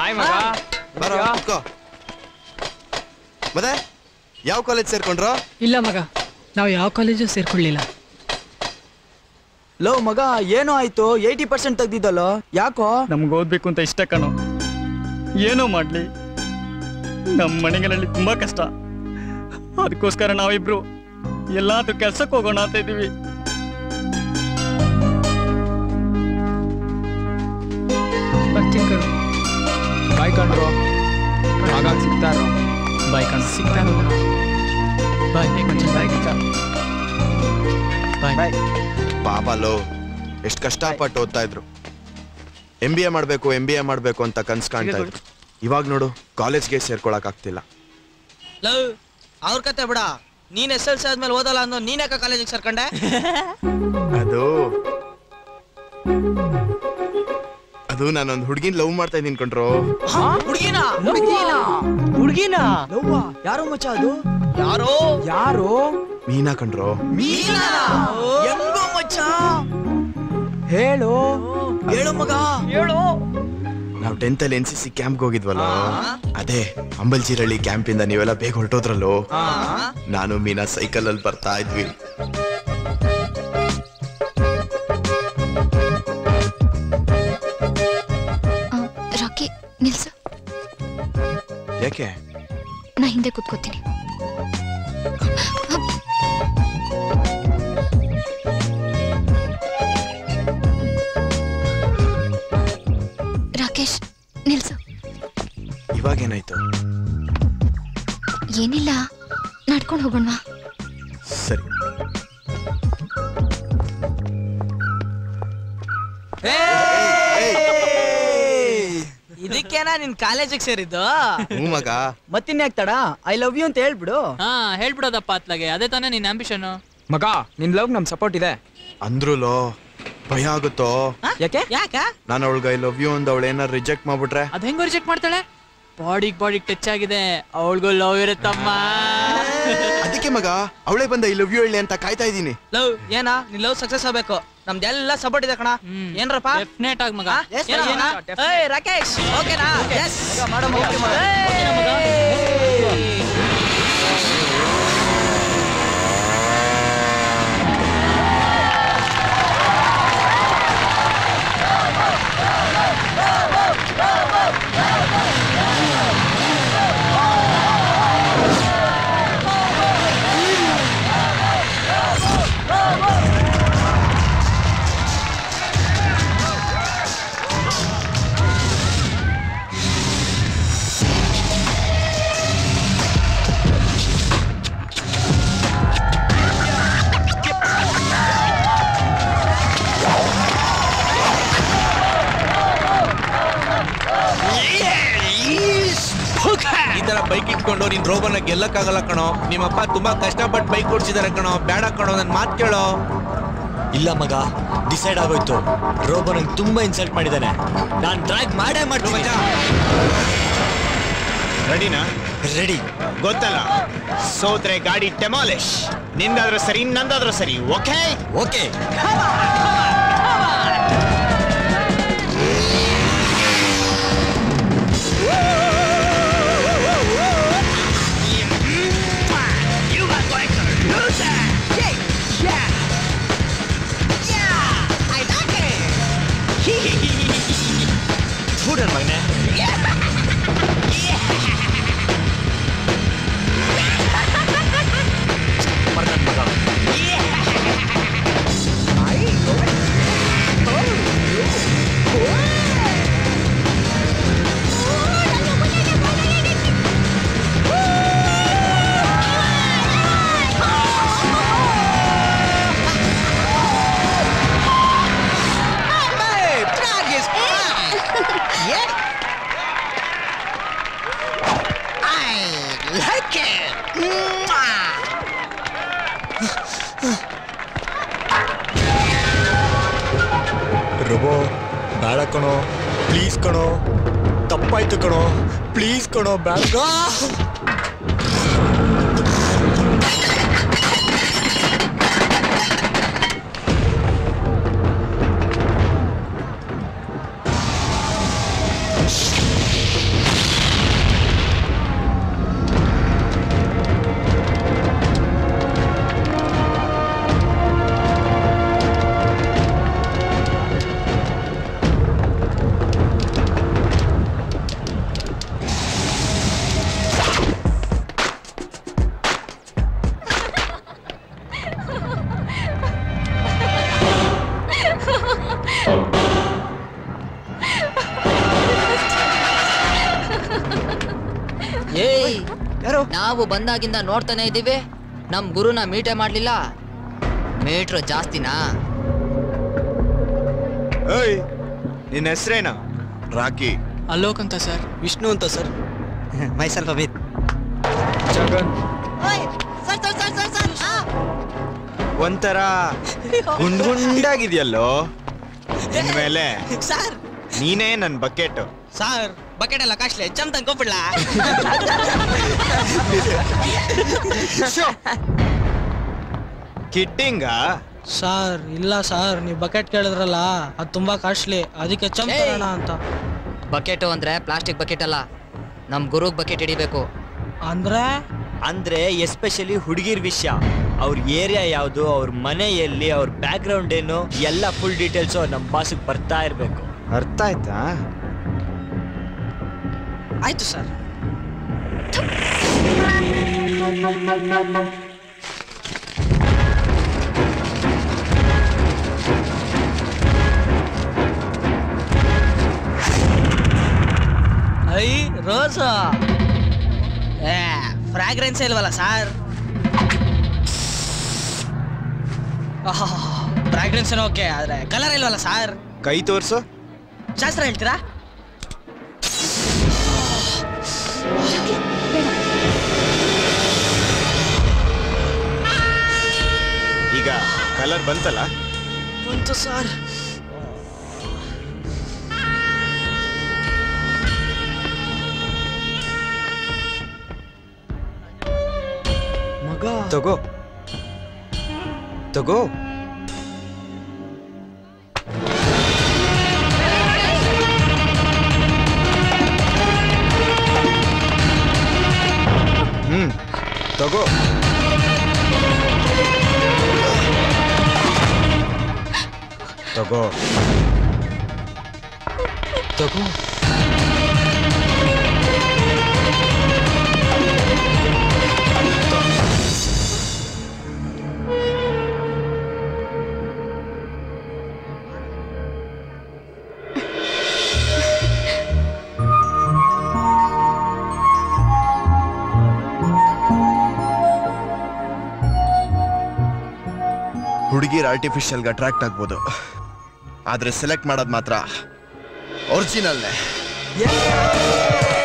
Hi ಮಗ ಬರೋ ಕೂತ್ಕೋ ಮತ್ತೆ ಯಾವ ಕಾಲೇಜ್ ಸೇರ್ಕೊಂಡ್ರು ಇಲ್ಲ ಮಗ ನಾವು ಯಾವ ಕಾಲೇಜು ಸೇರ್ಕೊಳ್ಳಿಲ್ಲ ಲೋ ಮಗ ಏನೋ ಆಯ್ತು ಏಯ್ಟಿ ಪರ್ಸೆಂಟ್ ತೆಗ್ದಿದ್ದಲ್ಲೋ ಯಾಕೋ ನಮ್ಗೆ ಓದ್ಬೇಕು ಅಂತ ಇಷ್ಟ ಕಣೋ ಏನೋ ಮಾಡ್ಲಿ ನಮ್ಮ ಮನೆಗಳಲ್ಲಿ ತುಂಬಾ ಕಷ್ಟ ಅದಕ್ಕೋಸ್ಕರ ನಾವಿಬ್ರು ಎಲ್ಲಾದ್ರೂ ಕೆಲ್ಸಕ್ಕೆ ಹೋಗೋಣ ಅಂತ ಇದೀವಿ ಬರ್ತೀನಿ ಕಣೋ ಬಾಯ್ ಕಣ್ರು ಮಗ ಸಿಗ್ತಾರೋ ಬಾಯ್ ಕಣ ಸಿಗ್ತಾರೋ ಬಾಯ್ ಬಾಯ್ ಬಾಯ್ ಬಾಯ್ ಪಾಪ ಲೋ ಎಷ್ಟು ಕಷ್ಟಪಟ್ಟು ಓದ್ತಾ ಇದ್ರು ಎಂ ಬಿ ಎ ಮಾಡಬೇಕು ಎಂ ಬಿ ಎ ಮಾಡಬೇಕು ಅಂತ ಕನ್ಸ್ ಕಾಣ್ತಾ ಇದ್ರು ಇವಾಗ ನೋಡು ಕಾಲೇಜ್ಗೆ ಸೇರ್ಕೊಳಕ್ ಆಗ್ತಿಲ್ಲ ಲವ್ ಅವ್ರ ಕತೆ ಬಿಡ ನೀನ್ ಎಸ್ ಎಲ್ ಸಿ ಆದ್ಮೇಲೆ ಓದಲ್ಲ ಅಂದೋ ನೀನ್ ಯಾಕೆ ಕಾಲೇಜಿಗೆ ಸೇರ್ಕೊಂಡೆ ಅದು ಅದು ನಾನೊಂದು ಹುಡುಗಿನ ಲವ್ ಮಾಡ್ತಾ ಇದ್ದೀನಿ ಕಣ್ರೋ ಹುಡುಗಿನ ಹುಡುಗಿನ ಲವ್ವ ಯಾರೋ ಮಚ್ಚ ಅದು ಯಾರೋ ಯಾರು ಮೀನಾ ಕಣ್ರೋ ಹೆಂಗೋ ಮಚ್ಚ ಹೇಳು ಹೇಳು ಮಗ ಹೇಳು ನಾವು ಟೆಂತ್ ಅಲ್ಲಿ ಎನ್ ಸಿ ಸಿ ಕ್ಯಾಂಪ್ಗೆ ಹೋಗಿದ್ವಲ್ಲ ಅದೇ ಅಂಬಲ್ಜಿರಳ್ಳಿ ಕ್ಯಾಂಪ್ ಇಂದ ನೀವೆಲ್ಲ ಬೇಗ ಹೊರಟೋದ್ರಲ್ಲೋ ನಾನು ಮೀನಾ ಸೈಕಲ್ ಅಲ್ಲಿ ಬರ್ತಾ ಇದ್ವಿ ರಾಕಿ ನಿಲ್ಸು ಯಾಕೆ ನಾ ಹಿಂದೆ ಕೂತ್ಕೋತೀನಿ ರಾಕೇಶ್ ನಿಲ್ಸು ಇವಾಗೇನಾಯ್ತು ಏನಿಲ್ಲ ನಡ್ಕೊಂಡು ಹೋಗೋಣವಾ ಸರಿ ಇದಕ್ಕೇನಾ ನಿನ್ ಕಾಲೇಜಿಗೆ ಸೇರಿದ್ದು ಹ್ಞೂ ಮಗ ಮತ್ತಿನ್ಯಾಕ್ ತಡ ಐ ಲವ್ ಯು ಅಂತ ಹೇಳ್ಬಿಡು ಹಾ ಹೇಳ್ಬಿಡೋದಪ್ಪ ಅತ್ಲಾಗೆ ಅದೇ ತಾನೇ ನಿನ್ ಆಂಬಿಷನ್ ಮಗ ನಿನ್ ಲವ್ ನಮ್ ಸಪೋರ್ಟ್ ಇದೆ ಅಂದ್ರೂಲೋ ಭಯ ಆಗುತ್ತೋ ಯಾಕೆ ಯಾಕ ನಾನು ಅವಳಿಗೆ ಐ ಲವ್ ಯು ಅಂದ್ ಅವಳು ಏನಾರು ರಿಜೆಕ್ಟ್ ಮಾಡ್ಬಿಟ್ರೆ ಅದ್ ಹೆಂಗ್ ರಿಜೆಕ್ಟ್ ಮಾಡ್ತಾಳೆ ಬಾಡಿಗ್ ಬಾಡಿಗ್ ಟಚ್ ಆಗಿದೆ ಅವಳಿಗೂ ಲವ್ ಇರುತ್ತಮ್ಮ ಅದಕ್ಕೆ ಮಗ ಅವಳೇ ಬಂದ ಐ ಲವ್ ಯು ಹೇಳಿ ಅಂತ ಕಾಯ್ತಾ ಇದ್ದೀನಿ ಲವ್ ಏನಾ ನಿನ್ ಲವ್ ಸಕ್ಸಸ್ ಆಗ್ಬೇಕು ನಮ್ದೆಲ್ಲ ಸಪೋರ್ಟ್ ಇದೆ ಕಣ ಹ್ಮ್. ಏನ್ರಪ್ಪ ಡೆಫಿನೆಟ್ ಆಗಿ ಮಗ ಆ? ಏನೋ ಮಗ? ಏಯ್ ರಾಕೇಶ್ ಓಕೆನಾ ಎಸ್ ಈ ತರ ಬೈಕ್ ಇಟ್ಕೊಂಡು ನೀನ್ ರೋಬನ್ನ ಗೆಲ್ಲಕ್ಕಾಗಲ್ಲ ಕಣೋ ನಿಮ್ಮಪ್ಪ ತುಂಬಾ ಕಷ್ಟಪಟ್ಟು ಬೈಕ್ ಓಡಿಸಿದಾರೆ ಕಣೋ ಬೇಡ ಕಣೋ ನನ್ ಮಾತ್ ಕೇಳೋ ಇಲ್ಲ ಮಗ ಡಿಸೈಡ್ ಆಗೋಯ್ತು ರೋಬೋ ನಂಗೆ ತುಂಬಾ ಇನ್ಸಲ್ಟ್ ಮಾಡಿದ್ದಾನೆ ನಾನು ಡ್ರೈವ್ ಮಾಡೇ ಮಾಡ್ತೀನಿ ರೆಡಿನಾ ರೆಡಿ ಗೊತ್ತಲ್ಲ ಸೋತ್ರೆ ಗಾಡಿ ಡೆಮಾಲಿಶ್ ನಿಂದಾದ್ರೂ ಸರಿ ನಂದಾದ್ರೂ ಸರಿ ಓಕೆ ಓಕೆ ನನ್ ಮಗನೆ ಮರ್ದನ್ ಮಗ ರೋಬೋ ಬೇಡ ಕಣೋ ಪ್ಲೀಸ್ ಕಣೋ ತಪ್ಪಾಯ್ತು ಕಣೋ ಪ್ಲೀಸ್ ಕಣೋ ಬೇಡ ನಾವು ಬಂದಾಗಿಂದ ನೋಡ್ತಾನೆ ಇದ್ದೀವಿ ನಮ್ ಗುರುನ ಮೀಟೇ ಮಾಡ್ಲಿಲ್ಲ ಮೀಟ್ರ್ ಜಾಸ್ತಿನಾ ಏಯ್ ನಿನ್ನ ಹೆಸರೇನ ರಾಕಿ ಅಲೋಕ್ ಅಂತ ಸರ್ ವಿಷ್ಣು ಅಂತ ಸರ್ ಮೈಸೆಲ್ಫ್ ಅಮಿತ್ ಜಗನ್ ಒಂಥರ ಗುಂಡ್ ಗುಂಡಾಗಿದ್ಯಲ್ಲೋ ಇನ್ಮೇಲೆ ಸರ್ ನೀನೇ ನನ್ ಬಕೆಟ್ ಸರ್ ಬಕೆಟ್ ಎಲ್ಲ ಕಾಸ್ಟ್ಲಿ ಚಂದ ತಂದ್ಕೊಬಿಡ್ಲಾ ಕಿಟ್ಟಿಂಗ ಸರ್ ಇಲ್ಲ ಸರ್ ನೀವು ಬಕೆಟ್ ಕೇಳಿದ್ರಲ್ಲ ಅದು ತುಂಬಾ ಕಾಸ್ಟ್ಲಿ ಅದಕ್ಕೆ ಚಂದ ಏಯ್! ತರೋಣ ಅಂತ ಬಕೆಟು ಅಂದ್ರೆ ಪ್ಲಾಸ್ಟಿಕ್ ಬಕೆಟ್ ಅಲ್ಲ ನಮ್ ಗುರುಗ್ ಬಕೆಟ್ ಹಿಡಿಬೇಕು ಅಂದ್ರೆ ಅಂದ್ರೆ ಎಸ್ಪೆಷಲಿ ಹುಡುಗಿರ್ ವಿಷಯ ಅವ್ರ ಏರಿಯಾ ಯಾವುದು ಅವ್ರ ಮನೆ ಎಲ್ಲಿ ಅವ್ರ ಬ್ಯಾಕ್ ಗ್ರೌಂಡ್ ಏನು ಎಲ್ಲ ಫುಲ್ ಡೀಟೇಲ್ಸು ನಮ್ಮ ಬಾಸಿಗೆ ಬರ್ತಾ ಇರಬೇಕು ಅರ್ಥ ಆಯ್ತಾ ಆಯ್ತು sir I rose a fragrance ಇಲ್ವಲ್ಲ ಸರ್ ಫ್ರಾಗ್ರೆನ್ಸ್ ಓಕೆ ಆದ್ರೆ ಕಲರ್ ಇಲ್ವಲ್ಲ ಸರ್ ಕೈ ತೋರ್ಸು ಶಾಸ್ತ್ರ ಹೇಳ್ತೀರಾ ಈಗ ಕಲರ್ ಬಂತಲ್ಲ ಬಂತು ಸರ್ ಮಗ ತಗೋ ತಗೋ ಹ್ಮ್ ತಗೋ ತಗೋ ತಗೋ ಹುಡುಗಿರ್ ಆರ್ಟಿಫಿಷಿಯಲ್ಗೆ ಅಟ್ರಾಕ್ಟ್ ಆಗ್ಬೋದು ಆದ್ರೆ ಸೆಲೆಕ್ಟ್ ಮಾಡೋದು ಮಾತ್ರ ಒರಿಜಿನಲ್ನೇ